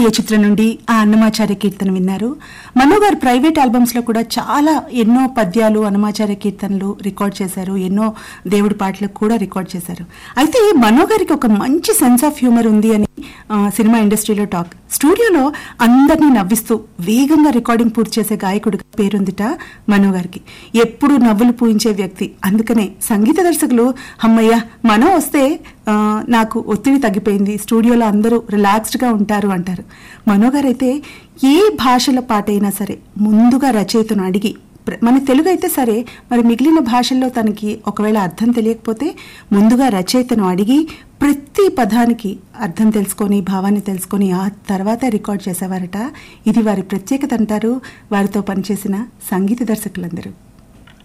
అన్నమయ్య చిత్రం నుండి ఆ అన్నమాచార్య కీర్తన విన్నారు మనో గారు ప్రైవేట్ ఆల్బమ్స్ లో కూడా చాలా ఎన్నో పద్యాలు అన్నమాచార్య కీర్తనలు రికార్డ్ చేశారు ఎన్నో దేవుడి పాటలకు కూడా రికార్డ్ చేశారు అయితే మనో గారికి ఒక మంచి సెన్స్ ఆఫ్ హ్యూమర్ ఉంది అని ఆ, సినిమా ఇండస్ట్రీలో టాక్ స్టూడియోలో అందరినీ నవ్విస్తూ వేగంగా రికార్డింగ్ పూర్తి చేసే గాయకుడిగా పేరుందిట మనో గారికి ఎప్పుడు నవ్వులు పూయించే వ్యక్తి అందుకనే సంగీత దర్శకులు అమ్మయ్య మనో వస్తే ఆ, నాకు ఒత్తిడి తగ్గిపోయింది స్టూడియోలో అందరూ రిలాక్స్డ్ గా ఉంటారు అంటారు మనో గారైతే ఏ భాషల పాట అయినా సరే ముందుగా రచయితను అడిగి ప్ర- మన తెలుగు అయితే సరే మరి మిగిలిన భాషల్లో తనకి ఒకవేళ అర్థం తెలియకపోతే ముందుగా రచయితను అడిగి ప్రతి పదానికి అర్థం తెలుసుకొని భావాన్ని తెలుసుకొని ఆ తర్వాత రికార్డ్ చేసేవారట ఇది వారి ప్రత్యేకత అంటారు వారితో పనిచేసిన సంగీత దర్శకులందరూ